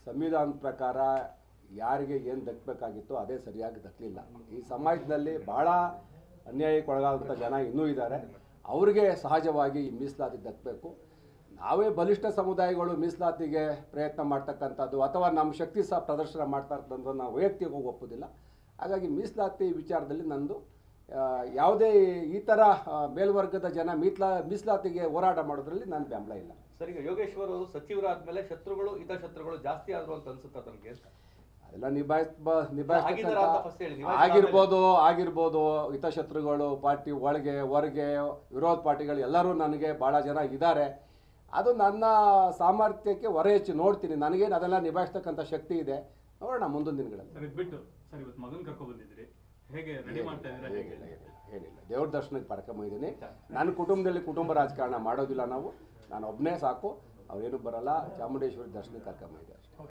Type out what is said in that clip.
ಸಂವಿಧಾನದ ಪ್ರಕಾರ ಯಾರಿಗೆ ಏನು ದಕ್ಕಬೇಕಾಗಿತ್ತೋ ಅದೇ ಸರಿಯಾಗಿ ದಕ್ಕಲಿಲ್ಲ ಈ ಸಮಾಜದಲ್ಲಿ ಭಾಳ ಅನ್ಯಾಯಕ್ಕೆ ಒಳಗಾದಂಥ ಜನ ಇನ್ನೂ ಇದ್ದಾರೆ ಅವ್ರಿಗೆ ಸಹಜವಾಗಿ ಈ ಮೀಸಲಾತಿ ದಕ್ಕಬೇಕು ನಾವೇ ಬಲಿಷ್ಠ ಸಮುದಾಯಗಳು ಮೀಸಲಾತಿಗೆ ಪ್ರಯತ್ನ ಮಾಡ್ತಕ್ಕಂಥದ್ದು ಅಥವಾ ನಮ್ಮ ಶಕ್ತಿ ಸಹ ಪ್ರದರ್ಶನ ಮಾಡ್ತಾ ಇರ್ತಕ್ಕಂಥದ್ದು ನಾವು ವೈಯಕ್ತಿಕವಾಗಿ ಒಪ್ಪೋದಿಲ್ಲ ಹಾಗಾಗಿ ಮೀಸಲಾತಿ ವಿಚಾರದಲ್ಲಿ ನಂದು ಆ, ಯಾವುದೇ ಈ ಥರ ಆ, ಮೇಲ್ವರ್ಗದ ಜನ ಮೀಸಲಾ ಮೀಸಲಾತಿಗೆ ಹೋರಾಟ ಮಾಡೋದ್ರಲ್ಲಿ ನನ್ನ ಬೆಂಬಲ ಇಲ್ಲ ಸರ್ ಈಗ ಯೋಗೇಶ್ವರ್ ಅವರು ಸಚಿವರಾದ್ಮೇಲೆ ಶತ್ರುಗಳು ಹಿತಶತ್ರುಗಳು ಜಾಸ್ತಿ ಆದ್ರು ಅಂತ ಅನ್ಸುತ್ತಾ ತಮಗೆ ಅದೆಲ್ಲ ನಿಭಾಯಿಸ್ ಆಗಿದ್ದಾರಾ ಅಂತ first ಹೇಳಿ, ನಿಭಾಯಿಸ್ತಕ್ಕಂಥ ನಿಭಾಯಿಸಿದ ಆಗಿರ್ಬೋದು ಆಗಿರ್ಬೋದು ಹಿತಶತ್ರುಗಳು ಪಾರ್ಟಿ ಒಳಗೆ ಹೊರಗೆ ವಿರೋಧ ಪಾರ್ಟಿಗಳು ಎಲ್ಲರೂ ನನಗೆ ಭಾಳ ಜನ ಇದ್ದಾರೆ ಅದು ನನ್ನ ಸಾಮರ್ಥ್ಯಕ್ಕೆ ಹೊರ ಹೆಚ್ಚು ನೋಡ್ತೀನಿ ನನಗೇನು ಅದೆಲ್ಲ ನಿಭಾಯಿಸ್ತಕ್ಕಂಥ ಶಕ್ತಿ ಇದೆ ನೋಡೋಣ ಮುಂದಿನ ದಿನಗಳಲ್ಲಿ ಸರ್ ಇದ್ಬಿಟ್ಟು ಸರ್ ಇವತ್ತು ಮಗನ್ ಕರ್ಕೊ ಬಂದಿದ್ರಿ ಹೇಗೆ ರೆಡಿ ಮಾಡ್ತಾ ಇದ್ದೀರಾ ಹೇಗೆ ಏನಿಲ್ಲ ಏನಿಲ್ಲ ಏನಿಲ್ಲ ದೇವ್ರ ದರ್ಶನಕ್ಕೆ ಕರ್ಕೊಂಬಂದಿದ್ದೀನಿ ನನ್ನ ಕುಟುಂಬದಲ್ಲಿ ಕುಟುಂಬ ರಾಜಕಾರಣ ಮಾಡೋದಿಲ್ಲ ನಾವು ನಾನು ಒಬ್ಬನೇ ಸಾಕು ಅವ್ರೇನು ಬರಲ್ಲ ಚಾಮುಂಡೇಶ್ವರಿ ದರ್ಶನಕ್ಕೆ ಕರ್ಕೊಂಬಂದಿದ್ದೆ ಅಷ್ಟೇ